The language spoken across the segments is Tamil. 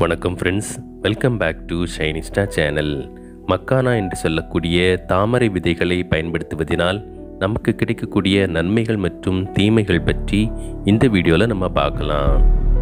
வணக்கம் friends welcome back to Shinista channel makhana என்று சொல்லக்கூடிய தாமரை விதைகளை பயன்படுத்துவதனால் நமக்கு கிடைக்கக்கூடிய நன்மைகள் மற்றும் தீமைகள் பற்றி இந்த வீடியோவில் நம்ம பார்க்கலாம்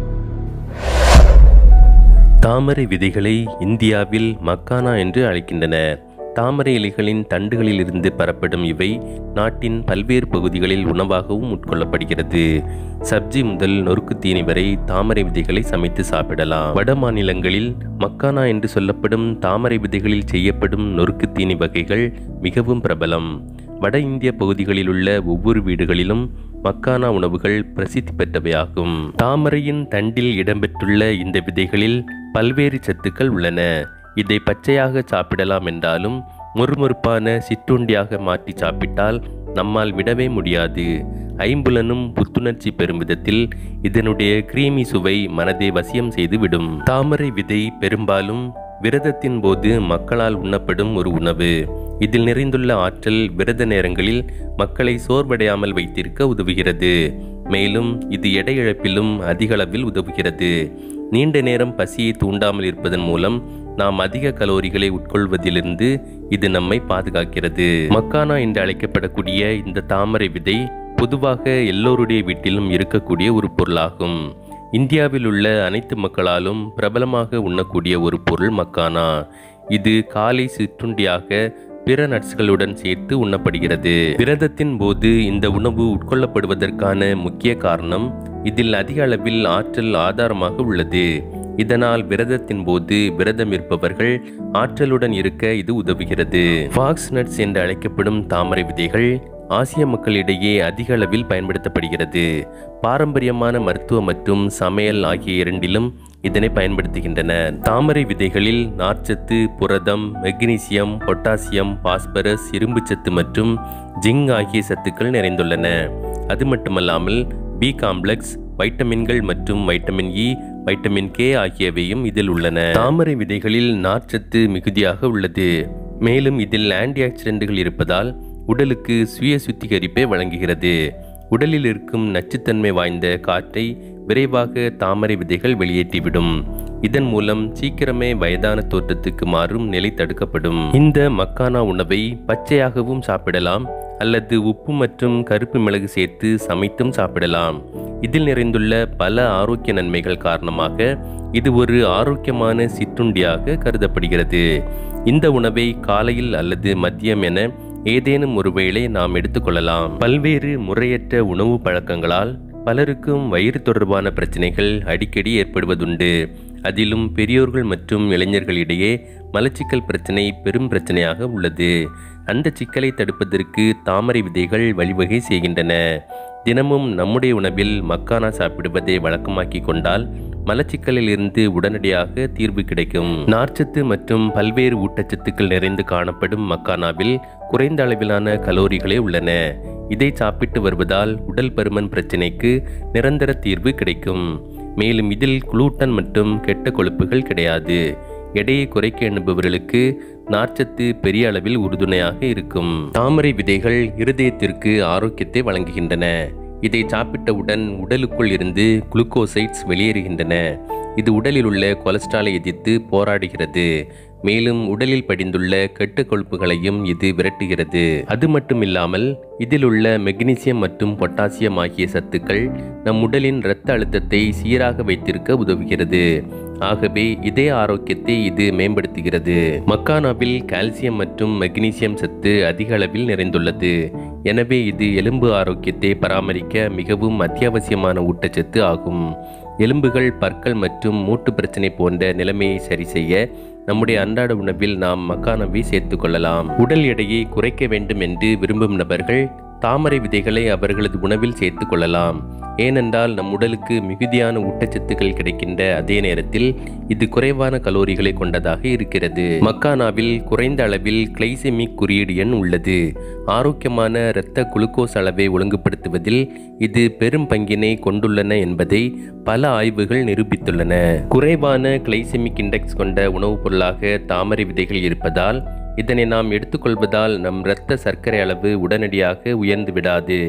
தாமரை விதைகளை இந்தியாவில் மக்கானா என்று அழைக்கின்றனர் தாமரை இலைகளின் தண்டுகளிலிருந்து பெறப்படும் இவை நாட்டின் பல்வேறு பகுதிகளில் உணவாகவும் உட்கொள்ளப்படுகிறது சப்ஜி முதல் நொறுக்கு தீனி வரை தாமரை விதைகளை சமைத்து சாப்பிடலாம் வட மாநிலங்களில் மக்கானா என்று சொல்லப்படும் தாமரை விதைகளில் செய்யப்படும் நொறுக்கு தீனி வகைகள் மிகவும் பிரபலம் வட இந்திய பகுதிகளில் உள்ள ஒவ்வொரு வீடுகளிலும் மக்கானா உணவுகள் பிரசித்தி பெற்றவையாகும் தாமரையின் தண்டில் இடம்பெற்றுள்ள இந்த விதைகளில் பல்வேறு சத்துக்கள் உள்ளன இதை பச்சையாக சாப்பிடலாம் என்றாலும் முறுமுறுப்பான சிற்றுண்டியாக மாற்றி சாப்பிட்டால் நம்மால் விடவே முடியாது ஐம்புலனும் புத்துணர்ச்சி பெறும் விதத்தில் இதனுடைய கிரீமி சுவை மனதை வசியம் செய்து விடும் தாமரை விதை பெரும்பாலும் விரதத்தின் போது மக்களால் உண்ணப்படும் ஒரு உணவு இதில் நிறைந்துள்ள ஆற்றல் விரத நேரங்களில் மக்களை சோர்வடையாமல் வைத்திருக்க உதவுகிறது மேலும் இது எடை இழப்பிலும் அதிக அளவில் உதவுகிறது நீண்ட நேரம் பசியை தூண்டாமல் இருப்பதன் மூலம் நாம் அதிக கலோரிகளை உட்கொள்வதிலிருந்து இது நம்மை பாதுகாக்கிறது மக்கானா என்று அழைக்கப்படக்கூடிய இந்த தாமரை விதை பொதுவாக எல்லோருடைய வீட்டிலும் இருக்கக்கூடிய ஒரு பொருளாகும் இந்தியாவில் உள்ள அனைத்து மக்களாலும் பிரபலமாக உண்ணக்கூடிய ஒரு பொருள் மக்கானா இது காலை சிற்றுண்டியாக பிற நட்ஸ்களுடன் சேர்த்து உண்ணப்படுகிறது விரதத்தின் போது இந்த உணவு உட்கொள்ளப்படுவதற்கான முக்கிய காரணம் இதில் அதிக அளவில் ஆற்றல் ஆதாரமாக உள்ளது இதனால் விரதத்தின் போது விரதம் இருப்பவர்கள் ஆற்றலுடன் இருக்க இது உதவுகிறது ஃபாக்ஸ் நட்ஸ் என்று அழைக்கப்படும் தாமரை விதைகள் ஆசிய மக்களிடையே அதிக அளவில் பயன்படுத்தப்படுகிறது பாரம்பரியமான மருத்துவ மற்றும் சமையல் ஆகிய இரண்டிலும் இதனை பயன்படுத்துகின்றனர் தாமரை விதைகளில் நார்ச்சத்து புரதம் மெக்னீசியம் பொட்டாசியம் பாஸ்பரஸ் இரும்புச்சத்து மற்றும் ஜிங்க் ஆகிய சத்துக்கள் நிறைந்துள்ளன அது மட்டுமல்லாமல் பி காம்ப்ளெக்ஸ் வைட்டமின்கள் மற்றும் வைட்டமின் இ வைட்டமின் கே ஆகியவையும் இதில் உள்ளன தாமரை விதைகளில் நார்ச்சத்து மிகுதியாக உள்ளது மேலும் இதில் ஆன்டி ஆக்சிடென்ட்கள் இருப்பதால் உடலுக்கு சுய சுத்திகரிப்பை வழங்குகிறது உடலில் இருக்கும் நச்சுத்தன்மை வாய்ந்த காற்றை விரைவாக தாமரை விதைகள் வெளியேற்றிவிடும் இதன் மூலம் சீக்கிரமே வயதான தோற்றத்துக்கு மாறும் நிலை தடுக்கப்படும் இந்த மக்கானா உணவை பச்சையாகவும் சாப்பிடலாம் அல்லது உப்பு மற்றும் கருப்பு மிளகு சேர்த்து சமைத்தும் சாப்பிடலாம் இதில் நிறைந்துள்ள பல ஆரோக்கிய நன்மைகள் காரணமாக இது ஒரு ஆரோக்கியமான சிற்றுண்டியாக கருதப்படுகிறது இந்த உணவை காலையில் அல்லது மதியம் என ஏதேனும் ஒருவேளை நாம் எடுத்துக்கொள்ளலாம் பல்வேறு முறையற்ற உணவு பழக்கங்களால் பலருக்கும் வயிறு தொடர்பான பிரச்சனைகள் அடிக்கடி ஏற்படுவதுண்டு அதிலும் பெரியோர்கள் மற்றும் இளைஞர்களிடையே மலச்சிக்கல் பிரச்சனை பெரும் பிரச்சனையாக உள்ளது அந்த சிக்கலை தடுப்பதற்கு தாமரை விதைகள் வழிவகை செய்கின்றன தினமும் நம்முடைய உணவில் மக்கானா சாப்பிடுவதை வழக்கமாக்கி கொண்டால் மலச்சிக்கலில் இருந்து உடனடியாக தீர்வு கிடைக்கும் நார்ச்சத்து மற்றும் பல்வேறு ஊட்டச்சத்துக்கள் நிறைந்து காணப்படும் மக்கானாவில் குறைந்த அளவிலான கலோரிகளே உள்ளன இதை சாப்பிட்டு வருவதால் உடல் பருமன் பிரச்சினைக்கு நிரந்தர தீர்வு கிடைக்கும் மேலும் இதில் குளூட்டன் மற்றும் கெட்ட கொழுப்புகள் கிடையாது எடையை குறைக்க எண்ணுபவர்களுக்கு நார்ச்சத்து பெரிய அளவில் உறுதுணையாக இருக்கும் தாமரை விதைகள் இருதயத்திற்கு ஆரோக்கியத்தை வழங்குகின்றன இதை சாப்பிட்டவுடன் உடலுக்குள் இருந்து குளுக்கோசைட்ஸ் வெளியேறுகின்றன இது உடலில் உள்ள கொலஸ்ட்ராலை எதிர்த்து போராடுகிறது மேலும் உடலில் படிந்துள்ள கெட்ட கொழுப்புகளையும் இது விரட்டுகிறது அது மட்டுமில்லாமல் இதில் உள்ள மெக்னீசியம் மற்றும் பொட்டாசியம் ஆகிய சத்துக்கள் நம் உடலின் இரத்த அழுத்தத்தை சீராக வைத்திருக்க உதவுகிறது ஆகவே இதய ஆரோக்கியத்தை இது மேம்படுத்துகிறது மக்கானாவில் கால்சியம் மற்றும் மெக்னீசியம் சத்து அதிக அளவில் நிறைந்துள்ளது எனவே இது எலும்பு ஆரோக்கியத்தை பராமரிக்க மிகவும் அத்தியாவசியமான ஊட்டச்சத்து ஆகும் எலும்புகள் பற்கள் மற்றும் மூட்டு பிரச்சனை போன்ற நிலைமையை சரி செய்ய நம்முடைய அன்றாட உணவில் நாம் மக்கானவை சேர்த்து கொள்ளலாம் உடல் எடையை குறைக்க வேண்டும் என்று விரும்பும் நபர்கள் தாமரை விதைகளை அவர்களது உணவில் சேர்த்து கொள்ளலாம் ஏனென்றால் நம் உடலுக்கு மிகுதியான ஊட்டச்சத்துக்கள் கிடைக்கின்ற அதே நேரத்தில் இது குறைவான கலோரிகளை கொண்டதாக இருக்கிறது மக்கானாவில் குறைந்த அளவில் கிளைசெமிக் குறியீடு எண் உள்ளது ஆரோக்கியமான இரத்த குளுக்கோஸ் அளவை ஒழுங்குபடுத்துவதில் இது பெரும் பங்கினை கொண்டுள்ளன என்பதை பல ஆய்வுகள் நிரூபித்துள்ளன குறைவான கிளைசெமிக் இண்டெக்ஸ் கொண்ட உணவுப் பொருளாக தாமரை விதைகள் இருப்பதால் இதனை நாம் எடுத்துக்கொள்வதால் நம் இரத்த சர்க்கரை அளவு உடனடியாக உயர்ந்து விடாது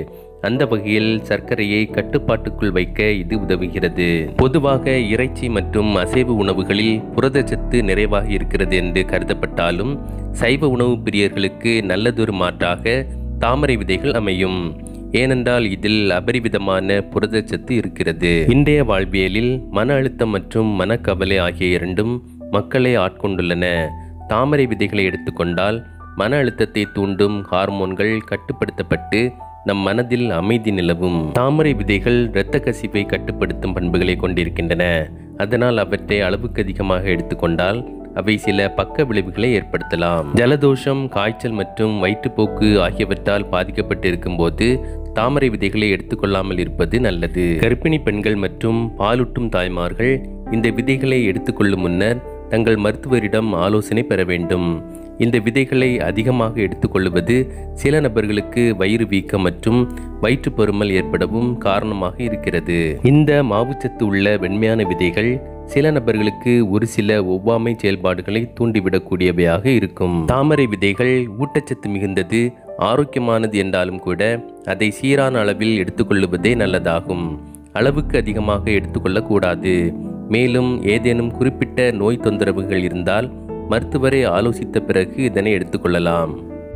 அந்த வகையில் சர்க்கரையை கட்டுப்பாட்டுக்குள் வைக்க இது உதவுகிறது பொதுவாக இறைச்சி மற்றும் அசைவ உணவுகளில் புரதச்சத்து நிறைவாக இருக்கிறது என்று கருதப்பட்டாலும் சைவ உணவு பிரியர்களுக்கு நல்லதொரு மாற்றாக தாமரை விதைகள் அமையும் ஏனென்றால் இதில் அபரிவிதமான புரதச்சத்து இருக்கிறது இன்றைய வாழ்வியலில் மன அழுத்தம் மற்றும் மனக்கவலை ஆகிய இரண்டும் மக்களை ஆட்கொண்டுள்ளன தாமரை விதைகளை எடுத்துக்கொண்டால் மன அழுத்தத்தை தூண்டும் ஹார்மோன்கள் கட்டுப்படுத்தப்பட்டு நம் மனதில் அமைதி நிலவும் தாமரை விதைகள் இரத்த கசிவை கட்டுப்படுத்தும் பண்புகளை கொண்டிருக்கின்றன அதனால் அவற்றை அளவுக்கு அதிகமாக எடுத்துக்கொண்டால் அவை சில பக்க விளைவுகளை ஏற்படுத்தலாம் ஜலதோஷம் காய்ச்சல் மற்றும் வயிற்றுப்போக்கு ஆகியவற்றால் பாதிக்கப்பட்டு இருக்கும்போது தாமரை விதைகளை எடுத்துக்கொள்ளாமல் இருப்பது நல்லது கர்ப்பிணி பெண்கள் மற்றும் பாலூட்டும் தாய்மார்கள் இந்த விதைகளை எடுத்துக்கொள்ளும் முன்னர் தங்கள் மருத்துவரிடம் ஆலோசனை பெற வேண்டும் இந்த விதைகளை அதிகமாக எடுத்துக்கொள்வது சில நபர்களுக்கு வயிறு வீக்கம் மற்றும் வயிற்றுப்பருமல் ஏற்படவும் காரணமாக இருக்கிறது இந்த மாவுச்சத்து உள்ள வெண்மையான விதைகள் சில நபர்களுக்கு ஒரு சில ஒவ்வாமை செயல்பாடுகளை தூண்டிவிடக்கூடியவையாக இருக்கும் தாமரை விதைகள் ஊட்டச்சத்து மிகுந்தது ஆரோக்கியமானது என்றாலும் கூட அதை சீரான அளவில் எடுத்துக்கொள்ளுவதே நல்லதாகும் அளவுக்கு அதிகமாக எடுத்துக்கொள்ளக்கூடாது மேலும் ஏதேனும் குறிப்பிட்ட நோய் தொந்தரவுகள் இருந்தால் மருத்துவரை ஆலோசித்த பிறகு இதனை எடுத்துக்கொள்ளலாம்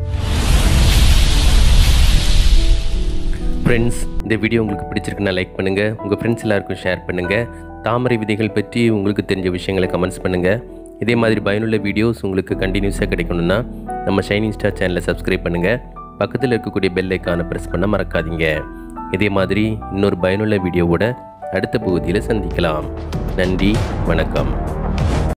ஃப்ரெண்ட்ஸ் இந்த வீடியோ உங்களுக்கு பிடிச்சிருக்குன்னா லைக் பண்ணுங்கள் உங்கள் ஃப்ரெண்ட்ஸ் எல்லாருக்கும் ஷேர் பண்ணுங்கள் தாமரை விதைகள் பற்றி உங்களுக்கு தெரிஞ்ச விஷயங்களை கமெண்ட்ஸ் பண்ணுங்கள் இதே மாதிரி பயனுள்ள வீடியோஸ் உங்களுக்கு கண்டினியூஸாக கிடைக்கணும்னா நம்ம ஷைனிங் ஸ்டார் சேனலை சப்ஸ்கிரைப் பண்ணுங்கள் பக்கத்தில் இருக்கக்கூடிய பெல் ஐக்கானை ப்ரெஸ் பண்ண மறக்காதீங்க இதே மாதிரி இன்னொரு பயனுள்ள வீடியோவோட அடுத்த பகுதியில் சந்திக்கலாம் நன்றி வணக்கம்